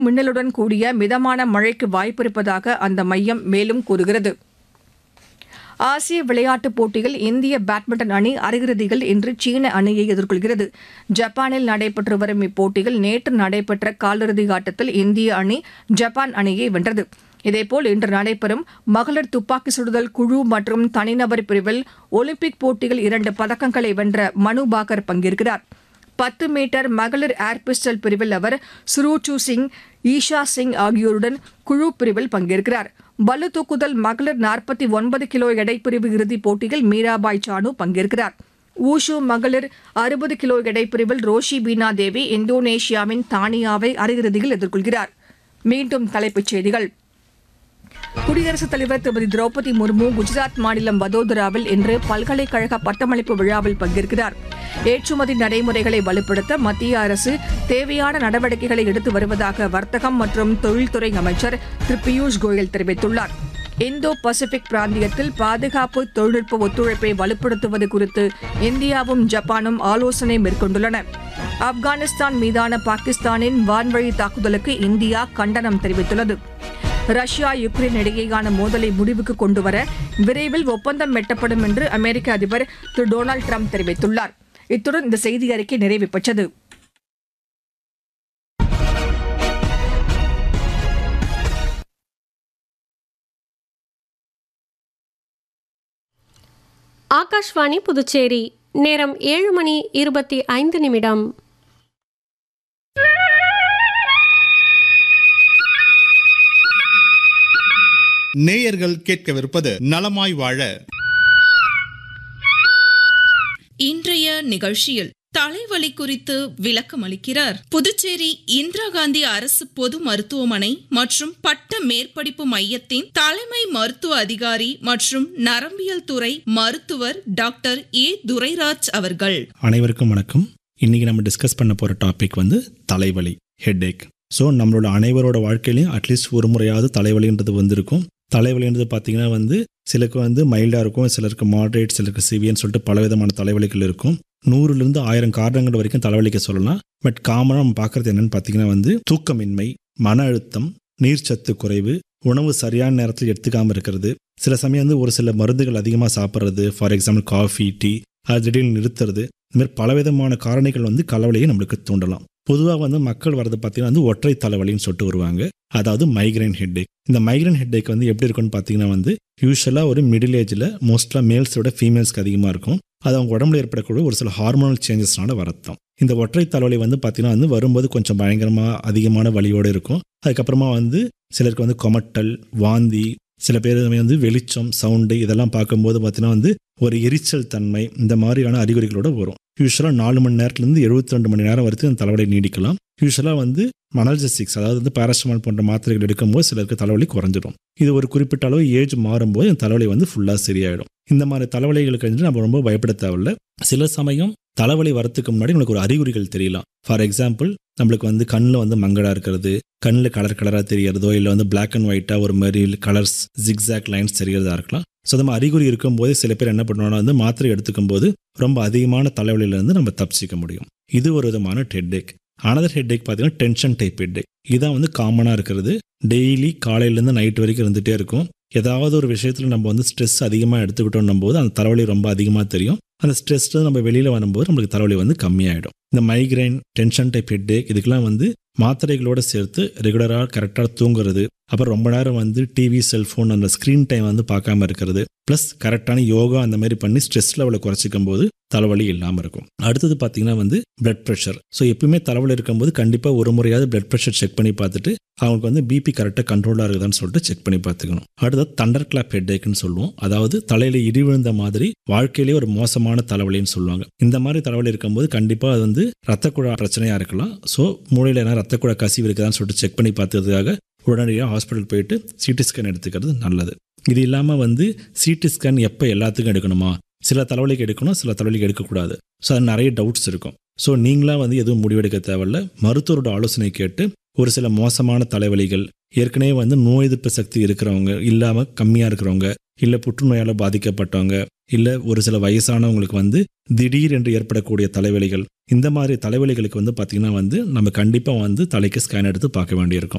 மின்னலுடன் கூடிய மிதமான மழைக்கு வாய்ப்பிருப்பதாக அந்த மையம் மேலும் கூறுகிறது ஆசிய விளையாட்டுப் போட்டியில் இந்திய பேட்மிண்டன் அணி அரையிறுதியில் இன்று சீன அணியை எதிர்கொள்கிறது ஜப்பானில் நடைபெற்று வரும் இப்போட்டியில் நேற்று நடைபெற்ற காலிறுதி ஆட்டத்தில் இந்திய அணி ஜப்பான் அணியை வென்றது இதேபோல் இன்று நடைபெறும் மகளிர் துப்பாக்கி சுடுதல் குழு மற்றும் தனிநபர் பிரிவில் ஒலிம்பிக் போட்டியில் இரண்டு பதக்கங்களை வென்ற மனு பாக்கர் பங்கேற்கிறார் பத்து மீட்டர் மகளிர் ஏர் பிஸ்டல் பிரிவில் அவர் சுரூச்சு சிங் ஈஷா சிங் ஆகியோருடன் குழு பிரிவில் பங்கேற்கிறார் பளு தூக்குதல் மகளிர் நாற்பத்தி ஒன்பது கிலோ எடைப்பிரிவு இறுதிப் போட்டியில் மீராபாய் சானு பங்கேற்கிறார் ஊஷு மகளிர் அறுபது கிலோ எடைப்பிரிவில் ரோஷி பீனா தேவி இந்தோனேஷியாவின் தானியாவை அரையிறுதியில் எதிர்கொள்கிறார் மீண்டும் தலைப்புச் செய்திகள் குடியரசுத் தலைவர் திருமதி திரௌபதி முர்மு குஜராத் மாநிலம் வதோதராவில் இன்று பல்கலைக்கழக பட்டமளிப்பு விழாவில் பங்கேற்கிறார் ஏற்றுமதி நடைமுறைகளை வலுப்படுத்த மத்திய அரசு தேவையான நடவடிக்கைகளை எடுத்து வருவதாக வர்த்தகம் மற்றும் தொழில்துறை அமைச்சர் திரு பியூஷ் கோயல் தெரிவித்துள்ளார் இந்தோ பசிபிக் பிராந்தியத்தில் பாதுகாப்பு தொழில்நுட்ப ஒத்துழைப்பை வலுப்படுத்துவது குறித்து இந்தியாவும் ஜப்பானும் ஆலோசனை மேற்கொண்டுள்ளன ஆப்கானிஸ்தான் மீதான பாகிஸ்தானின் வான்வழி தாக்குதலுக்கு இந்தியா கண்டனம் தெரிவித்துள்ளது ரஷ்யா யுக்ரைன் இடையேயான மோதலை முடிவுக்கு கொண்டுவர விரைவில் ஒப்பந்தம் எட்டப்படும் என்று அமெரிக்க அதிபர் திரு டொனால்டு ட்ரம்ப் தெரிவித்துள்ளார் இத்துடன் இந்த செய்தி அறிக்கை நிறைவு பெற்றது ஆகாஷ்வாணி புதுச்சேரி நேரம் ஏழு மணி இருபத்தி ஐந்து நிமிடம் நேயர்கள் கேட்கவிருப்பது நலமாய் வாழ இன்றைய நிகழ்ச்சியில் தலைவலி குறித்து விளக்கம் அளிக்கிறார் புதுச்சேரி இந்திரா காந்தி அரசு பொது மருத்துவமனை மற்றும் பட்ட மேற்படிப்பு மையத்தின் தலைமை மருத்துவ அதிகாரி மற்றும் நரம்பியல் துறை மருத்துவர் டாக்டர் ஏ துரைராஜ் அவர்கள் அனைவருக்கும் வணக்கம் இன்னைக்கு நம்ம டிஸ்கஸ் பண்ண போகிற டாபிக் வந்து தலைவலி ஹெட்ஏக் ஸோ நம்மளோட அனைவரோட வாழ்க்கையிலையும் அட்லீஸ்ட் ஒரு முறையாவது தலைவலின்றது வந்திருக்கும் தலைவலின்றது பார்த்தீங்கன்னா வந்து சிலருக்கு வந்து மைல்டாக இருக்கும் சிலருக்கு மாட்ரேட் சிலருக்கு சிவியன்னு சொல்லிட்டு பல விதமான தலைவலிகள் இருக்கும் நூறுலேருந்து ஆயிரம் காரணங்கள் வரைக்கும் தலைவலிக்க சொல்லலாம் பட் காமனாக நம்ம பார்க்குறது என்னன்னு பார்த்தீங்கன்னா வந்து தூக்கமின்மை மன அழுத்தம் நீர்ச்சத்து குறைவு உணவு சரியான நேரத்தில் எடுத்துக்காமல் இருக்கிறது சில சமயம் வந்து ஒரு சில மருந்துகள் அதிகமாக சாப்பிட்றது ஃபார் எக்ஸாம்பிள் காஃபி டீ அது திடீர்னு நிறுத்துறது இந்த மாதிரி பலவிதமான காரணிகள் வந்து கலவலையை நம்மளுக்கு தூண்டலாம் பொதுவாக வந்து மக்கள் வரது பார்த்தீங்கன்னா வந்து ஒற்றை தலைவலின்னு சொல்லிட்டு வருவாங்க அதாவது மைக்ரைன் ஹெட்டேக் இந்த மைக்ரைன் ஹெட்டேக் வந்து எப்படி இருக்குன்னு பார்த்தீங்கன்னா வந்து யூஸ்வலாக ஒரு மிடில் ஏஜில் மோஸ்ட்லாக மேல்ஸோட ஃபீமேல்ஸ்க்கு அதிகமாக இருக்கும் அது அவங்க உடம்புல ஏற்படக்கூடிய ஒரு சில ஹார்மோனல் சேஞ்சஸ்னால வரத்தான் இந்த ஒற்றை தலைவலி வந்து பார்த்தீங்கன்னா வந்து வரும்போது கொஞ்சம் பயங்கரமாக அதிகமான வலியோடு இருக்கும் அதுக்கப்புறமா வந்து சிலருக்கு வந்து கொமட்டல் வாந்தி சில பேர் வந்து வெளிச்சம் சவுண்டு இதெல்லாம் பார்க்கும்போது பார்த்தீங்கன்னா வந்து ஒரு எரிச்சல் தன்மை இந்த மாதிரியான அறிகுறிகளோட வரும் யூஸ்வலாக நாலு மணி நேரத்துலேருந்து எழுபத்தி ரெண்டு மணி நேரம் வரைக்கும் இந்த தலைவலி நீடிக்கலாம் யூஸ்வலாக வந்து மனல்ஜெஸ்டிக்ஸ் அதாவது வந்து பேராசிட்டமால் போன்ற மாத்திரைகள் எடுக்கும்போது சிலருக்கு தலைவலி குறைஞ்சிடும் இது ஒரு குறிப்பிட்ட அளவு ஏஜ் மாறும்போது இந்த தலைவலி வந்து ஃபுல்லாக சரியாயிடும் இந்த மாதிரி தலைவலிகளுக்கு வந்து நம்ம ரொம்ப பயப்பட தேவையில்ல சில சமயம் தலைவலி வரத்துக்கு முன்னாடி நம்மளுக்கு ஒரு அறிகுறிகள் தெரியலாம் ஃபார் எக்ஸாம்பிள் நம்மளுக்கு வந்து கண்ணில் வந்து மங்கடாக இருக்கிறது கண்ணில் கலர் கலராக தெரியறதோ இல்லை வந்து பிளாக் அண்ட் ஒயிட்டாக ஒரு மாதிரி கலர்ஸ் ஜிக்ஸாக் லைன்ஸ் தெரியறதா இருக்கலாம் ஸோ நம்ம அறிகுறி இருக்கும்போது சில பேர் என்ன பண்ணுவாங்கன்னா வந்து மாத்திரை எடுத்துக்கும் போது ரொம்ப அதிகமான தலைவலியிலேருந்து நம்ம தப்பிச்சிக்க முடியும் இது ஒரு விதமான ஹெட்டேக் அனதர் ஹெட்டேக் பார்த்தீங்கன்னா டென்ஷன் டைப் ஹெட்டேக் இதான் வந்து காமனாக இருக்கிறது டெய்லி காலையிலேருந்து நைட் வரைக்கும் இருந்துகிட்டே இருக்கும் ஏதாவது ஒரு விஷயத்தில் நம்ம வந்து ஸ்ட்ரெஸ் அதிகமாக எடுத்துக்கிட்டோம் போது அந்த தலைவலி ரொம்ப அதிகமாக தெரியும் அந்த ஸ்ட்ரெஸ் நம்ம வெளியில் வரும்போது நம்மளுக்கு தலைவலி வந்து கம்மியாயிடும் இந்த மைக்ரைன் டென்ஷன் டைப் ஹெட்டேக் இதுக்கெல்லாம் வந்து மாத்திரைகளோட சேர்த்து ரெகுலராக கரெக்டாக தூங்குறது அப்புறம் ரொம்ப நேரம் வந்து டிவி செல்ஃபோன் அந்த ஸ்க்ரீன் டைம் வந்து பார்க்காம இருக்கிறது ப்ளஸ் கரெக்டான யோகா அந்த மாதிரி பண்ணி ஸ்ட்ரெஸ் லெவலை குறைச்சிக்கும் போது தலைவலி இல்லாமல் இருக்கும் அடுத்தது பார்த்தீங்கன்னா வந்து பிளட் ப்ரெஷர் ஸோ எப்பவுமே தலைவலி இருக்கும்போது கண்டிப்பாக ஒரு முறையாவது பிளட் ப்ரெஷர் செக் பண்ணி பார்த்துட்டு அவங்களுக்கு வந்து பிபி கரெக்டாக கண்ட்ரோலாக இருக்குதான்னு சொல்லிட்டு செக் பண்ணி பார்த்துக்கணும் அடுத்தது தண்டர் கிளாப் ஹெட்டேக்னு சொல்லுவோம் அதாவது தலையில இடி விழுந்த மாதிரி வாழ்க்கையிலேயே ஒரு மோசமான தலைவலின்னு சொல்லுவாங்க இந்த மாதிரி தலைவலி இருக்கும்போது கண்டிப்பாக அது வந்து ரத்த குழா பிரச்சனையாக இருக்கலாம் ஸோ மூளையில் என்ன ரத்த குழா கசிவு இருக்குதான்னு சொல்லிட்டு செக் பண்ணி பார்த்ததுக்காக உடனடியாக ஹாஸ்பிட்டல் போயிட்டு சிடி ஸ்கேன் எடுத்துக்கிறது நல்லது இது இல்லாமல் வந்து சிடி ஸ்கேன் எப்போ எல்லாத்துக்கும் எடுக்கணுமா சில தலைவலிக்கு எடுக்கணும் சில தலைவலிக்கு எடுக்கக்கூடாது ஸோ அது நிறைய டவுட்ஸ் இருக்கும் ஸோ நீங்களாக வந்து எதுவும் முடிவெடுக்க தேவையில்ல மருத்துவரோட ஆலோசனை கேட்டு ஒரு சில மோசமான தலைவலிகள் ஏற்கனவே வந்து நோய் எதிர்ப்பு சக்தி இருக்கிறவங்க இல்லாமல் கம்மியாக இருக்கிறவங்க இல்லை புற்றுநோயால் பாதிக்கப்பட்டவங்க இல்லை ஒரு சில வயசானவங்களுக்கு வந்து திடீர் என்று ஏற்படக்கூடிய தலைவலிகள் இந்த மாதிரி தலைவலிகளுக்கு வந்து பார்த்திங்கன்னா வந்து நம்ம கண்டிப்பாக வந்து தலைக்கு ஸ்கேன் எடுத்து பார்க்க வேண்டியிருக்கும்